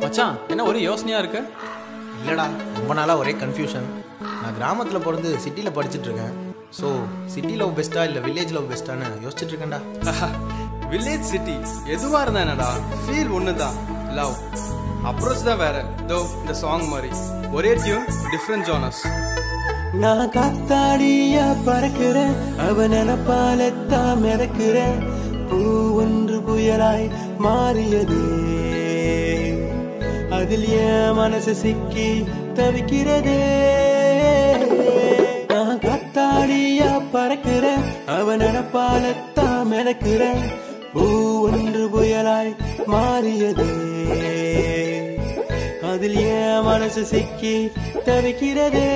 மச்சான் என்ன ஒரு யோசனையா இருக்கு இல்லைடா ரொம்ப நாளாக ஒரே கன்ஃபியூஷன் நான் கிராமத்தில் பிறந்து சிட்டியில் படிச்சுட்டு இருக்கேன் ஸோ சிட்டி லவ் பெஸ்ட்டா இல்லை வில்லேஜ் லவ் பெஸ்ட்டான்னு யோசிச்சுட்டு இருக்கேன்டா வில்லேஜ் சிட்டி எதுவா இருந்தா என்னடா ஃபீல் ஒன்று தான் லவ் அப்ரோச் தான் வேற தோ இந்த சாங் மாதிரி ஒரே டியூன் டிஃப்ரெண்ட் ஜானஸ் நான் காத்தாடியா பறக்கிறேன் அவன் நினப்பாலத்தான் மிதக்கிறேன் பூ ஒன்று புயலாய் மாறியதே அதில் என் மனசு சிக்கி தவிக்கிறதே நான் காத்தாடியா பறக்கிறேன் அவன் நினப்பாலத்தான் மிதக்கிறேன் பூ ஒன்று புயலாய் மாறியதே அதில் என் மனசு சிக்கி தவிக்கிறதே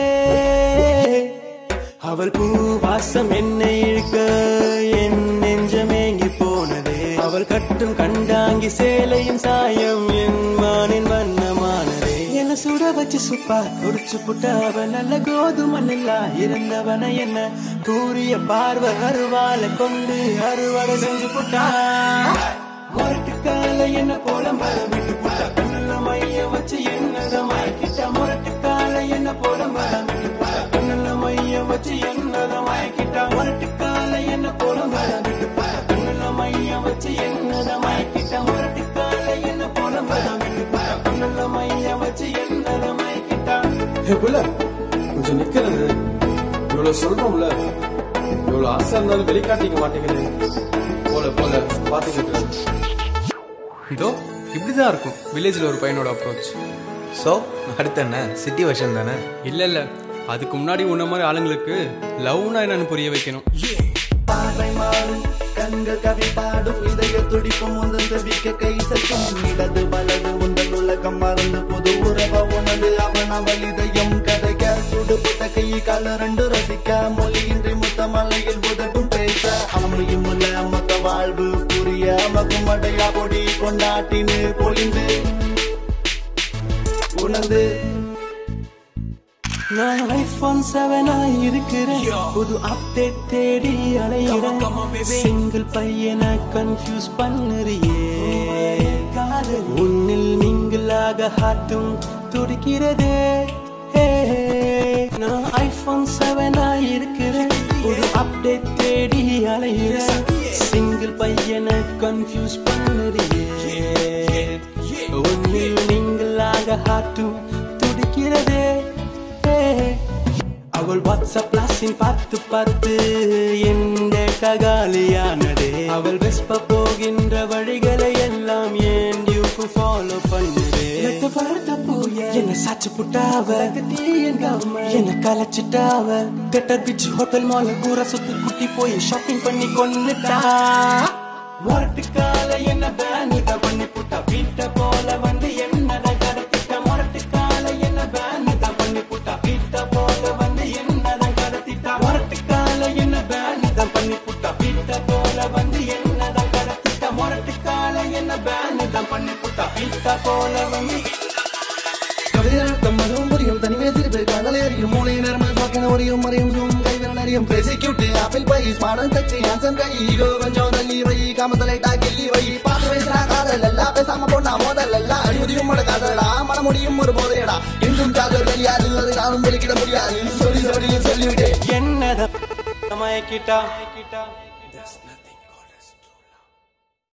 அவள் பூ வாசம் என்னை இழுக்க என் நெஞ்சமேங்கி போனதே அவள் கட்டும் கண்டாங்கி சேலையின் சாயம் என் மானின் வண்ணமானதே என்ன சுட வச்சு சுப்பா குடிச்சு புட்ட அவன் நல்ல கோதுமை நெல்லா இருந்தவன என்ன கூறிய பார்வை அருவால கொண்டு அறுவடை செஞ்சு புட்டா முரட்டுக்கால என்ன போல மரம் விட்டு புட்டா கண்ணுல மைய வச்சு என்னத மயக்கிட்ட முரட்டுக்கால என்ன போல மரம் விட்டு புட்டா கண்ணுல மைய வச்சு என்னத மயக்கிட்டா முரட்டுக்கால என்ன போல மரம் விட்டு புட்டா கண்ணுல மைய வச்சு என்னத மயக்கிட்டா முரட்டுக்கால என்ன போல மரம் விட்டு புட்டா கண்ணுல மைய வச்சு என்னத மயக்கிட்டா ஹே புள்ள கொஞ்சம் நிக்கிறது இவ்வளவு சொல்றோம்ல இவ்வளவு ஆசை இருந்தாலும் வெளிக்காட்டிக்க மாட்டேங்குது போல போல பாத்துக்கிட்டு இதோ இப்படிதான் இருக்கும் வில்லேஜ்ல ஒரு பையனோட அப்ரோச் ஸோ அடுத்து என்ன சிட்டி வெர்ஷன் தானே இல்ல இல்ல அதுக்கு முன்னாடி உன்ன மாதிரி ஆளுங்களுக்கு லவ்னா என்னன்னு புரிய வைக்கணும் பார்வை மாறும் கண்கள் கவி பாடும் இதய துடிப்பும் உந்தன் செவிக்க கை சற்றும் இடது வலது உந்தன் உலகம் மறந்து புது உறவ உனது அவன் அவள் இதயம் கதைக்க சுடுபட்ட கை கால ரெண்டு ரசிக்க மொழியின்றி முத்த மலையில் உதட்டும் பேச அமளியும் உள்ள மொத்த வாழ்வு புரிய மகுமடையா பொடி கொண்டாட்டின்னு பொழிந்து உணர்ந்து நான் ஐபோன் செவனா இருக்கிறேன் புது அப்டேட் தேடி அலையிறேன் சிங்கிள் பையனை கன்ஃபியூஸ் பண்ணுறியே உன்னில் மிங்கிளாக ஹாட்டும் துடிக்கிறதே ஹே, நான் ஐபோன் செவனா இருக்கிறேன் புது அப்டேட் தேடி அலையிறேன் சிங்கிள் பையனை கன்ஃபியூஸ் பண்ணுறியே உன்னில் மிங்கிளாக ஹாட்டும் துடிக்கிறதே அவள் வாட்ஸ்அப் கிளாஸின் பார்த்து பார்த்து எந்த ககாலியானதே அவள் வெஸ்ப போகின்ற வழிகளை எல்லாம் ஏன் டியூக்கு ஃபாலோ பண்ணுதே பார்த்த போய என்ன சாச்சு புட்டாவ என்ன கலைச்சிட்டாவ தேட்டர் பீச் ஹோட்டல் மால கூற சுத்தி குட்டி போய் ஷாப்பிங் பண்ணி கொண்டுட்டா முரட்டுக்கால என்ன பேனுத பண்ணி புட்டா வீட்டை போல வந்து என்னட கடத்திட்ட முரட்டுக்கால என்ன பேனுத பண்ணி புட்டா வீட்டை போல வந்து என்னட கடத்திட்டா முரட்டுக்கால என்ன பேனுத பண்ணி புட்டா வீட்டை போல வந்து என்னட கடத்திட்டா முரட்டுக்கால என்ன பேனுத பண்ணி புட்டா வீட்டை போல வந்து கவிதையாட்டம் அதுவும் புரியும் தனிமே சிரிப்பு கடலை அறியும் மூளை நேர்மல் சாக்கின ஒரியும் மறையும் ஜூம் கைவிரல் அறியும் crazy cute apple pie smart touch handsome கை ஈகோ கொஞ்சம் தள்ளி வை காமத்தலை கிள்ளி வை பாத்து பேசுறா காதல் எல்லாம் பேசாம போனா மோதல் எல்லாம் அனுமதியும் மட காதலடா மன முடியும் ஒரு போதையடா இன்றும் காதல் வெளியாது அது நானும் வெளிக்கிட முடியாது சொல்லி சொல்லி சொல்லிவிட்டேன் என்னத மயக்கிட்டா